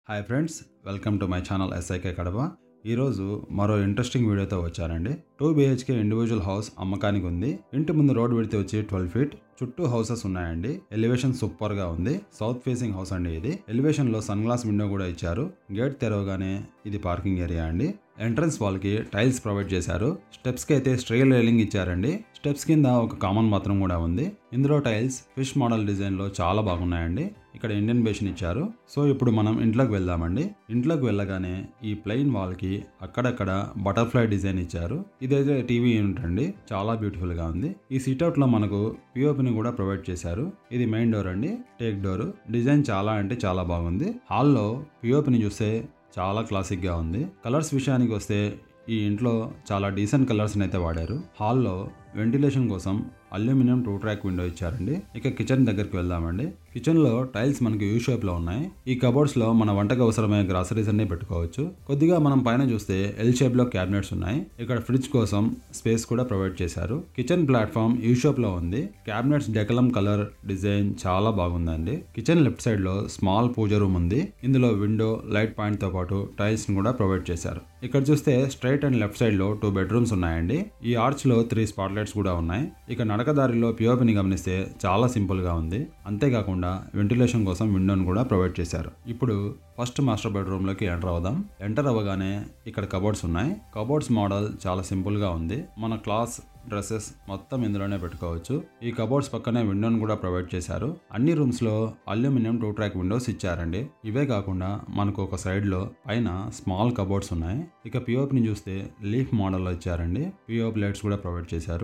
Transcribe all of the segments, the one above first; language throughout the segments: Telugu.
hi friends welcome to my channel S I K Kadapa ఈరోజు మరో ఇంట్రెస్టింగ్ వీడియోతో వచ్చానండి టూ బిహెచ్కే ఇండివిజువల్ హౌస్ అమ్మకానికి ఉంది ఇంటి ముందు రోడ్ విడితే వచ్చి ట్వెల్వ్ ఫీట్ చుట్టూ హౌసెస్ ఉన్నాయండి ఎలివేషన్ సూపర్ గా ఉంది సౌత్ ఫేసింగ్ హౌస్ అండి ఇది ఎలివేషన్ లో సన్ గ్లాస్ విండో కూడా ఇచ్చారు గేట్ తెరవగానే ఇది పార్కింగ్ ఏరియా అండి ఎంట్రన్స్ వాల్ కి టైల్స్ ప్రొవైడ్ చేశారు స్టెప్స్ కి అయితే స్ట్రైల్ రైలింగ్ ఇచ్చారండి స్టెప్స్ కింద ఒక కామన్ బాత్రూమ్ కూడా ఉంది ఇందులో టైల్స్ ఫిష్ మోడల్ డిజైన్ లో చాలా బాగున్నాయండి ఇక్కడ ఇండియన్ బేషన్ ఇచ్చారు సో ఇప్పుడు మనం ఇంట్లోకి వెళ్దామండి ఇంట్లోకి వెళ్ళగానే ఈ ప్లెయిన్ వాల్ కి అక్కడక్కడ బటర్ఫ్లై డిజైన్ ఇచ్చారు ఇదైతే టీవీ యూనిట్ అండి చాలా బ్యూటిఫుల్ గా ఉంది ఈ సిట్అవుట్ లో మనకు పిఓపిని కూడా ప్రొవైడ్ చేశారు ఇది మెయిన్ డోర్ అండి టేక్ డోర్ డిజైన్ చాలా అంటే చాలా బాగుంది హాల్లో పిఓపిని చూస్తే చాలా క్లాసిక్ గా ఉంది కలర్స్ విషయానికి వస్తే ఈ ఇంట్లో చాలా డీసెంట్ కలర్స్ అయితే వాడారు హాల్లో వెంటిలేషన్ కోసం అల్యూమినియం టూ ట్రాక్ విండో ఇచ్చారండి ఇక కిచెన్ దగ్గరికి వెళ్దామండి కిచెన్ లో టైల్స్ మనకి యూ షేప్ లో ఉన్నాయి ఈ కబోర్డ్స్ లో మన వంటకు అవసరమైన గ్రాసరీస్ అన్ని పెట్టుకోవచ్చు కొద్దిగా మనం పైన చూస్తే ఎల్ షేప్ లో క్యాబినెట్స్ ఉన్నాయి ఇక్కడ ఫ్రిడ్జ్ కోసం స్పేస్ కూడా ప్రొవైడ్ చేశారు కిచెన్ ప్లాట్ఫామ్ యూ షేప్ లో ఉంది క్యాబినెట్స్ డెకలం కలర్ డిజైన్ చాలా బాగుందండి కిచెన్ లెఫ్ట్ సైడ్ లో స్మాల్ పూజ రూమ్ ఉంది ఇందులో విండో లైట్ పాయింట్ తో పాటు టైల్స్ ని కూడా ప్రొవైడ్ చేశారు ఇక్కడ చూస్తే స్ట్రైట్ అండ్ లెఫ్ట్ సైడ్ లో టూ బెడ్రూమ్స్ ఉన్నాయండి ఈ ఆర్చ్ లో త్రీ స్పాట్ లైట్స్ కూడా ఉన్నాయి ఇక నడకదారిలో పిఓపిని గమనిస్తే చాలా సింపుల్ గా ఉంది అంతేకాకుండా వెంటిలేషన్ కోసం విండోని కూడా ప్రొవైడ్ చేశారు ఇప్పుడు ఫస్ట్ మాస్టర్ బెడ్రూమ్ లోకి ఎంటర్ అవుదాం ఎంటర్ అవ్వగానే ఇక్కడ కబోర్డ్స్ ఉన్నాయి కబోర్డ్స్ మోడల్ చాలా సింపుల్ గా ఉంది మన క్లాస్ డ్రెస్సెస్ మొత్తం ఇందులోనే పెట్టుకోవచ్చు ఈ కబోర్డ్స్ పక్కనే విండోని కూడా ప్రొవైడ్ చేశారు అన్ని రూమ్స్ లో అల్యూమినియం టూ ట్రాక్ విండోస్ ఇచ్చారండి ఇవే కాకుండా మనకు ఒక సైడ్ లో పైన స్మాల్ కబోర్డ్స్ ఉన్నాయి ఇక పిఓపిని చూస్తే లీఫ్ మోడల్లో ఇచ్చారండి పిఓపి లైట్స్ కూడా ప్రొవైడ్ చేశారు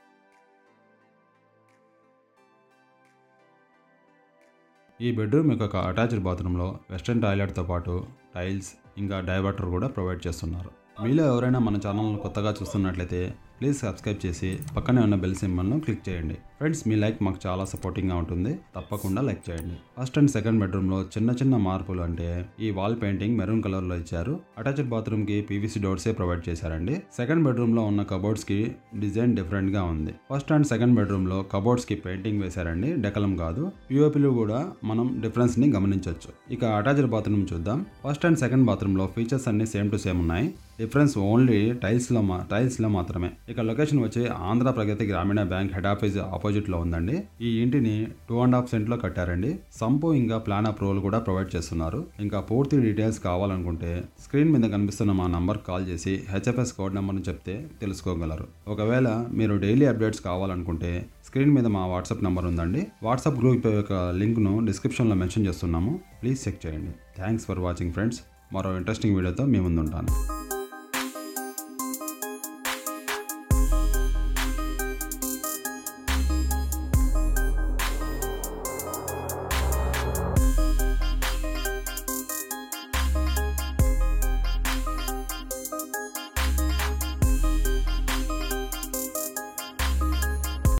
ఈ బెడ్రూమ్ యొక్క అటాచ్డ్ బాత్రూంలో వెస్ట్రన్ టాయిలెట్తో పాటు టైల్స్ ఇంకా డైవర్టర్ కూడా ప్రొవైడ్ చేస్తున్నారు మీలో ఎవరైనా మన ఛానల్ను కొత్తగా చూస్తున్నట్లయితే ప్లీజ్ సబ్స్క్రైబ్ చేసి పక్కనే ఉన్న బెల్ సింబల్ను క్లిక్ చేయండి ఫ్రెండ్స్ మీ లైక్ మాకు చాలా సపోర్టింగ్గా ఉంటుంది తప్పకుండా లైక్ చేయండి ఫస్ట్ అండ్ సెకండ్ బెడ్రూమ్లో చిన్న చిన్న మార్పులు అంటే ఈ వాల్ పెయింటింగ్ మెరూన్ కలర్లో ఇచ్చారు అటాచ్డ్ బాత్రూమ్కి పీవీసీ డోర్సే ప్రొవైడ్ చేశారండి సెకండ్ బెడ్రూమ్లో ఉన్న కబోర్డ్స్కి డిజైన్ డిఫరెంట్గా ఉంది ఫస్ట్ అండ్ సెకండ్ బెడ్రూమ్లో కబోర్డ్స్కి పెయింటింగ్ వేశారండి డెకలం కాదు పిఓపిలు కూడా మనం డిఫరెన్స్ని గమనించవచ్చు ఇక అటాచ్డ్ బాత్రూమ్ చూద్దాం ఫస్ట్ అండ్ సెకండ్ బాత్రూంలో ఫీచర్స్ అన్ని సేమ్ టు సేమ్ ఉన్నాయి డిఫరెన్స్ ఓన్లీ టైల్స్లో మా టైల్స్లో మాత్రమే ఇక లొకేషన్ వచ్చి ఆంధ్ర ప్రగతి గ్రామీణ బ్యాంక్ హెడ్ ఆఫీస్ ఆపోజిట్లో ఉందండి ఈ ఇంటిని టూ అండ్ హాఫ్ సెంట్లో కట్టారండి సంపు ఇంకా ప్లాన్ అప్రూవల్ కూడా ప్రొవైడ్ చేస్తున్నారు ఇంకా పూర్తి డీటెయిల్స్ కావాలనుకుంటే స్క్రీన్ మీద కనిపిస్తున్న మా నంబర్ కాల్ చేసి హెచ్ఎఫ్ఎస్ కోడ్ నెంబర్ని చెప్తే తెలుసుకోగలరు ఒకవేళ మీరు డైలీ అప్డేట్స్ కావాలనుకుంటే స్క్రీన్ మీద మా వాట్సాప్ నెంబర్ ఉందండి వాట్సాప్ గ్రూప్ యొక్క లింక్ను డిస్క్రిప్షన్లో మెన్షన్ చేస్తున్నాము ప్లీజ్ చెక్ చేయండి థ్యాంక్స్ ఫర్ వాచింగ్ ఫ్రెండ్స్ మరో ఇంట్రెస్టింగ్ వీడియోతో మీ ముందు ఉంటాను